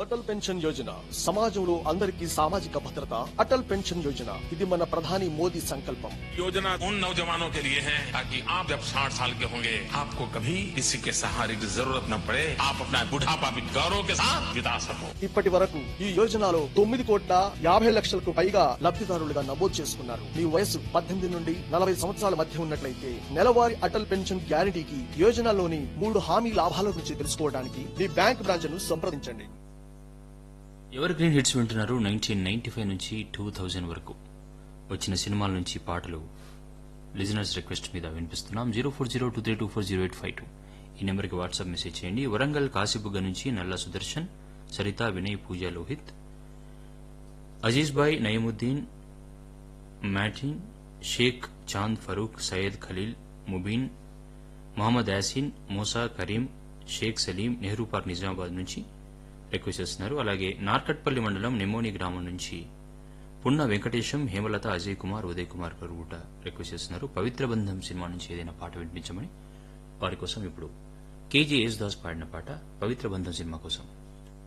Atal pension Yojana సమాజంలో అందరికీ సామాజిక భద్రత అటల్ పెన్షన్ యోజన ఇది మన ప్రధాని మోదీ సంకల్పం योजना उन नौजवानों के लिए है ताकि आप जब 60 साल के होंगे आपको कभी किसी के सहारे की जरूरत न पड़े आप अपना बुढ़ापा भी गौरव के साथ बिता सको ఇప్పటి వరకు ఈ యోజనలో తొమ్మిది కోట్ల యాభై లక్షలకు పైగా లబ్ధిదారులుగా నమోదు చేసుకున్నారు మీ వయసు పద్దెనిమిది నుండి నలభై సంవత్సరాల మధ్య ఉన్నట్లయితే నెలవారీ అటల్ పెన్షన్ గ్యారంటీకి యోజనలోని మూడు హామీ లాభాల గురించి తెలుసుకోవడానికి మీ బ్యాంక్ బ్రాంచ్ ను సంప్రదించండి ఎవర్ గ్రీన్ హిట్స్ వింటున్నారు నైన్టీన్ నైన్టీ ఫైవ్ నుంచి టూ థౌజండ్ వరకు వచ్చిన సినిమాల నుంచి పాటలు లిజనర్స్ రిక్వెస్ట్ మీద వినిపిస్తున్నాం zero four zero two three two four zero eight five two ఈ నెంబర్కి వాట్సాప్ మెసేజ్ చేయండి వరంగల్ కాశీబుగ్గ నుంచి నల్ల సుదర్శన్ సరిత వినయ్ పూజ లోహిత్ అజీజ్ బాయ్ నయముద్దీన్ మ్యాటిన్ షేక్ చాంద్ ఫరూక్ సయ్యద్ ఖలీల్ ముబీన్ మహమ్మద్ యాసిన్ మూసా కరీం షేక్ సలీం నెహ్రూ పార్క్ నిజామాబాద్ నుంచి రిక్వెస్ట్ చేస్తున్నారు అలాగే నార్కట్పల్లి మండలం నెమోని గ్రామం నుంచి పున్న వెంకటేశం హేమలత అజయ్ కుమార్ ఉదయ్ కుమార్ గారు కూడా రిక్వెస్ట్ చేస్తున్నారు పవిత్ర బంధం సినిమా నుంచి ఏదైనా పాట వినిపించమని వారి కోసం ఇప్పుడు కేజీ యేసుదాస్ పాడిన పాట పవిత్ర బంధం సినిమా కోసం